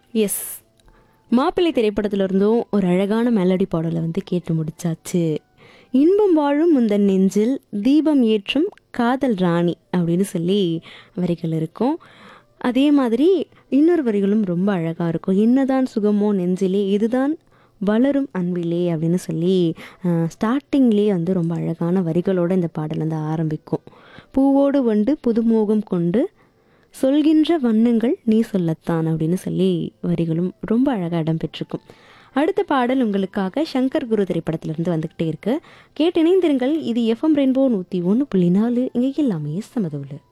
S மாப்பிள்ளை திரைப்படத்திலிருந்தும் ஒரு அழகான மெலடி பாடலை வந்து கேட்டு முடிச்சாச்சு இன்பம் வாழும் முந்தன் நெஞ்சில் தீபம் ஏற்றும் காதல் ராணி அப்படின்னு சொல்லி வரிகள் இருக்கும் அதே மாதிரி இன்னொரு வரிகளும் ரொம்ப அழகாக இருக்கும் என்னதான் சுகமோ நெஞ்சிலே இதுதான் வளரும் அன்பிலே அப்படின்னு சொல்லி ஸ்டார்டிங்லேயே வந்து ரொம்ப அழகான வரிகளோட இந்த பாடல் வந்து ஆரம்பிக்கும் பூவோடு வண்டு புதுமோகம் கொண்டு சொல்கின்ற வண்ணங்கள் நீ சொல்லத்தான் அப்படின்னு சொல்லி வரிகளும் ரொம்ப அழகாக இடம்பெற்றிருக்கும் அடுத்த பாடல் உங்களுக்காக சங்கர் குரு திரைப்படத்திலிருந்து வந்துக்கிட்டே இருக்கு கேட்டு இணைந்திருங்கள் இது எஃப்எம் ரெயின்போ நூற்றி ஒன்று புள்ளி நாலு இங்கே எல்லாமே சமதவுள்ள